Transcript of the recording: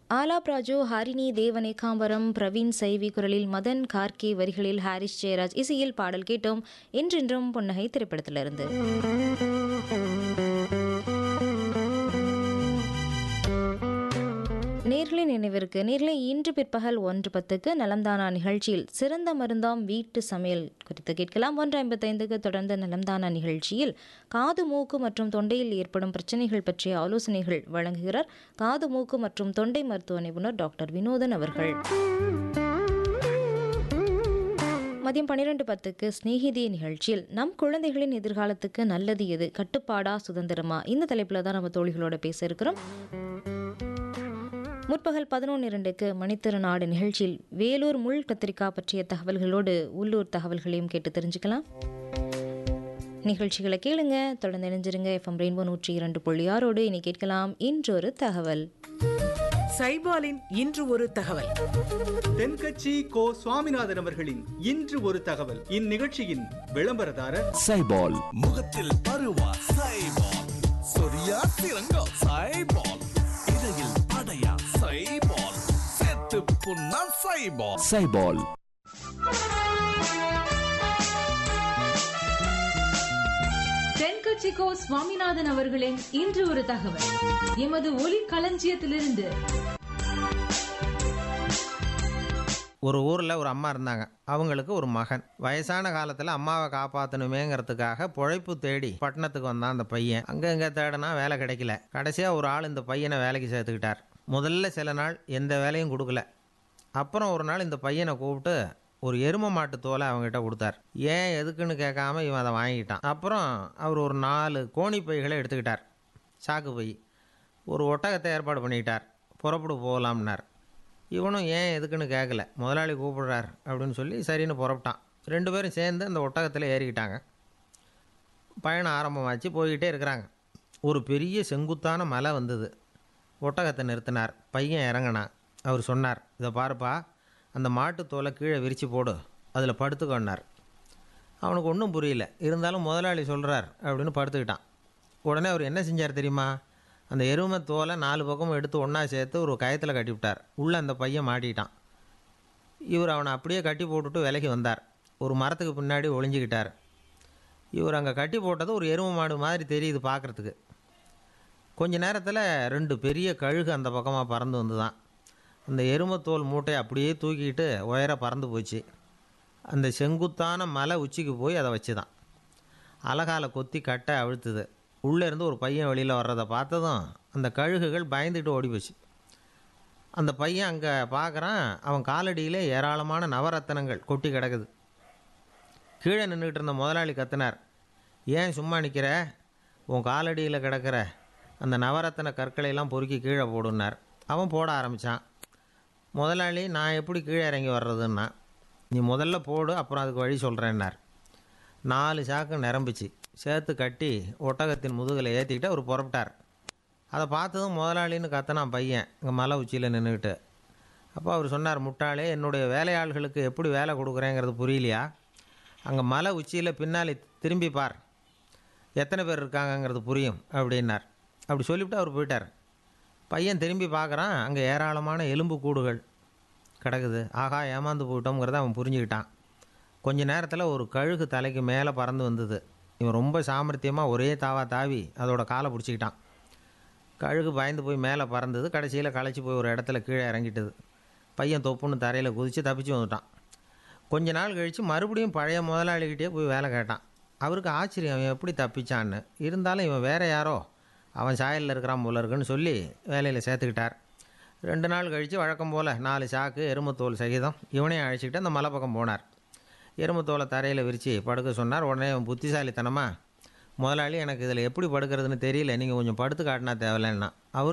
ஆலாப் ராஜு ஹரிணி தேவனேகாம்பரம் பிரவீன் சைவி குரலில் மதன் கார்கே வரிகளில் ஹாரிஸ் ஜெயராஜ் இசையில் பாடல் கேட்டோம் என்றென்றும் புன்னகை திரைப்படத்திலிருந்து நேர்களை நினைவிற்கு நேர்களை இன்று பிற்பகல் ஒன்று பத்துக்கு நலம்தானா நிகழ்ச்சியில் சிறந்த மருந்தாம் வீட்டு சமையல் குறித்து கேட்கலாம் ஒன்று ஐம்பத்தைந்துக்கு தொடர்ந்த நலம்தானா நிகழ்ச்சியில் காது மூக்கு மற்றும் தொண்டையில் ஏற்படும் பிரச்சனைகள் பற்றிய ஆலோசனைகள் வழங்குகிறார் காது மூக்கு மற்றும் தொண்டை மருத்துவ நிபுணர் டாக்டர் வினோதன் அவர்கள் மதியம் பன்னிரெண்டு பத்துக்கு ஸ்நேகிதி நிகழ்ச்சியில் நம் குழந்தைகளின் எதிர்காலத்துக்கு நல்லது எது கட்டுப்பாடா சுதந்திரமா இந்த தலைப்பில் தான் நம்ம தோழிகளோட பேச இருக்கிறோம் முற்பகல் பதினொன்று இரண்டுக்கு மணித்திருநாடு நிகழ்ச்சியில் வேலூர் முள் கத்திரிக்காய் பற்றிய தகவல்களோடு உள்ளூர் தகவல்களையும் கேட்டு தெரிஞ்சுக்கலாம் நிகழ்ச்சிகளை கேளுங்க தொடர்ந்து இணைஞ்சிருங்க எஃப்எம் ரெயின்போ நூற்றி இரண்டு புள்ளி ஆறோடு இனி கேட்கலாம் இன்றொரு தகவல் சைபாலின் இன்று ஒரு தகவல் தென்கட்சி கோ சுவாமிநாதன் அவர்களின் இன்று ஒரு தகவல் இந்நிகழ்ச்சியின் விளம்பரதாரர் சைபால் முகத்தில் பருவா சைபால் சொரியா சிறங்கா சைபால் இடையில் அடையா சைபால் செத்து புண்ணா சைபால் சைபால் தென்கட்சிக்கோ சுவாமிநாதன் அவர்களின் இன்று ஒரு தகவல் எமது ஒலி களஞ்சியத்திலிருந்து ஒரு ஊரில் ஒரு அம்மா இருந்தாங்க அவங்களுக்கு ஒரு மகன் வயசான காலத்தில் அம்மாவை காப்பாற்றணுமேங்கிறதுக்காக பொழைப்பு தேடி பட்டணத்துக்கு வந்தான் அந்த பையன் அங்கே இங்கே தேடினா வேலை கிடைக்கல கடைசியாக ஒரு ஆள் இந்த பையனை வேலைக்கு சேர்த்துக்கிட்டார் முதல்ல சில நாள் எந்த வேலையும் கொடுக்கல அப்புறம் ஒரு நாள் இந்த பையனை கூப்பிட்டு ஒரு எரும மாட்டு தோலை அவங்ககிட்ட கொடுத்தார் ஏன் எதுக்குன்னு கேட்காம இவன் அதை வாங்கிட்டான் அப்புறம் அவர் ஒரு நாலு கோணி பைகளை எடுத்துக்கிட்டார் சாக்கு பை ஒரு ஒட்டகத்தை ஏற்பாடு பண்ணிக்கிட்டார் புறப்படு போகலாம்னார் இவனும் ஏன் எதுக்குன்னு கேட்கல முதலாளி கூப்பிடுறார் அப்படின்னு சொல்லி சரின்னு புறப்பட்டான் ரெண்டு பேரும் சேர்ந்து அந்த ஒட்டகத்தில் ஏறிக்கிட்டாங்க பயணம் ஆரம்பமாச்சு போய்கிட்டே இருக்கிறாங்க ஒரு பெரிய செங்குத்தான மலை வந்தது ஒட்டகத்தை நிறுத்தினார் பையன் இறங்கினான் அவர் சொன்னார் இதை பாருப்பா அந்த மாட்டுத் தோலை கீழே விரித்து போடு அதில் படுத்துக்கொண்டார் அவனுக்கு ஒன்றும் புரியல இருந்தாலும் முதலாளி சொல்கிறார் அப்படின்னு படுத்துக்கிட்டான் உடனே அவர் என்ன செஞ்சார் தெரியுமா அந்த எருமை தோலை நாலு பக்கமும் எடுத்து ஒன்றா சேர்த்து ஒரு கயத்தில் கட்டிவிட்டார் உள்ளே அந்த பையன் மாட்டிக்கிட்டான் இவர் அவனை அப்படியே கட்டி போட்டுட்டு விலைக்கு வந்தார் ஒரு மரத்துக்கு பின்னாடி ஒளிஞ்சிக்கிட்டார் இவர் அங்கே கட்டி போட்டது ஒரு எருமை மாடு மாதிரி தெரியுது பார்க்குறதுக்கு கொஞ்ச நேரத்தில் ரெண்டு பெரிய கழுகு அந்த பக்கமாக பறந்து வந்து தான் அந்த எருமத்தோல் மூட்டையை அப்படியே தூக்கிட்டு உயர பறந்து போச்சு அந்த செங்குத்தான மலை உச்சிக்கு போய் அதை வச்சு தான் அலகால கொத்தி கட்டை அழுத்துது உள்ளே இருந்து ஒரு பையன் வெளியில் வர்றதை பார்த்ததும் அந்த கழுகுகள் பயந்துட்டு ஓடி போச்சு அந்த பையன் அங்கே பார்க்குறான் அவன் காலடியிலே ஏராளமான நவரத்தனங்கள் கொட்டி கிடக்குது கீழே நின்றுக்கிட்டு இருந்த முதலாளி கத்தினார் ஏன் சும்மா நிற்கிற உன் காலடியில் கிடக்கிற அந்த நவரத்தன கற்களையெல்லாம் பொறுக்கி கீழே போடுனார் அவன் போட ஆரம்பித்தான் முதலாளி நான் எப்படி கீழே இறங்கி வர்றதுன்னா நீ முதல்ல போடு அப்புறம் அதுக்கு வழி சொல்கிறேன்னார் நாலு சாக்கு நிரம்பிச்சு சேர்த்து கட்டி ஒட்டகத்தின் முதுகில் ஏற்றிக்கிட்டு அவர் புறப்பட்டார் அதை பார்த்ததும் முதலாளின்னு கத்தனான் பையன் இங்கே மலை உச்சியில் நின்றுக்கிட்டு அப்போ அவர் சொன்னார் முட்டாளே என்னுடைய வேலையாள்களுக்கு எப்படி வேலை கொடுக்குறேங்கிறது புரியலையா அங்கே மலை உச்சியில் பின்னாலே திரும்பி பார் எத்தனை பேர் இருக்காங்கங்கிறது புரியும் அப்படின்னார் அப்படி சொல்லிவிட்டு அவர் போயிட்டார் பையன் திரும்பி பார்க்குறான் அங்கே ஏராளமான எலும்பு கூடுகள் கிடக்குது ஆகா ஏமாந்து போயிட்டோங்கிறத அவன் புரிஞ்சுக்கிட்டான் கொஞ்ச நேரத்தில் ஒரு கழுகு தலைக்கு மேலே பறந்து வந்தது இவன் ரொம்ப சாமர்த்தியமாக ஒரே தாவா தாவி அதோட காலை பிடிச்சிக்கிட்டான் கழுகு பயந்து போய் மேலே பறந்தது கடைசியில் களைச்சி போய் ஒரு இடத்துல கீழே இறங்கிட்டது பையன் தொப்புன்னு தரையில் குதித்து தப்பிச்சு வந்துட்டான் கொஞ்ச நாள் கழித்து மறுபடியும் பழைய முதலாளிகிட்டே போய் வேலை கேட்டான் அவருக்கு ஆச்சரியம் அவன் எப்படி தப்பிச்சான்னு இருந்தாலும் இவன் வேற யாரோ அவன் சாயலில் இருக்கிறான் போல இருக்குன்னு சொல்லி வேலையில் சேர்த்துக்கிட்டார் ரெண்டு நாள் கழித்து வழக்கம் போல் நாலு சாக்கு எருமத்தோல் சகிதம் இவனையும் அழைச்சிக்கிட்டு அந்த மலை பக்கம் போனார் எருமத்தோலை தரையில் விரித்து படுக்க சொன்னார் உடனே அவன் புத்திசாலித்தனமாக முதலாளி எனக்கு இதில் எப்படி படுக்கிறதுன்னு தெரியல நீங்கள் கொஞ்சம் படுத்து காட்டினா தேவையில்லைன்னா அவரும்